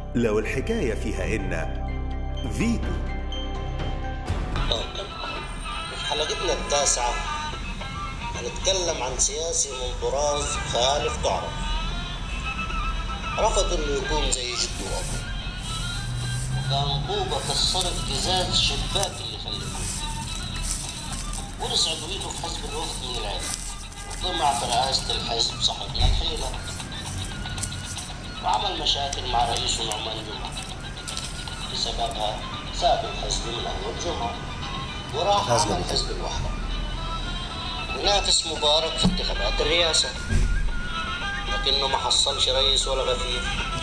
لو الحكاية فيها إن فيتو في حلقتنا التاسعة هنتكلم عن سياسي من طراز خالف تعرف رفض انه يكون زي جده وابوه وكان طوبة كسرت قزاز شباك اللي خلفوه ورس عضويته في حزب الوفد من العلم وطمع في رئاسة الحزب صاحبنا الحيلة وعمل مشاكل مع رئيسه نعمان جمعة بسببها ساب الحزب من أول جمعة وراح لازم عمل يكون. حزب الوحدة ونافس مبارك في انتخابات الرئاسة لكنه ما حصلش رئيس ولا غفير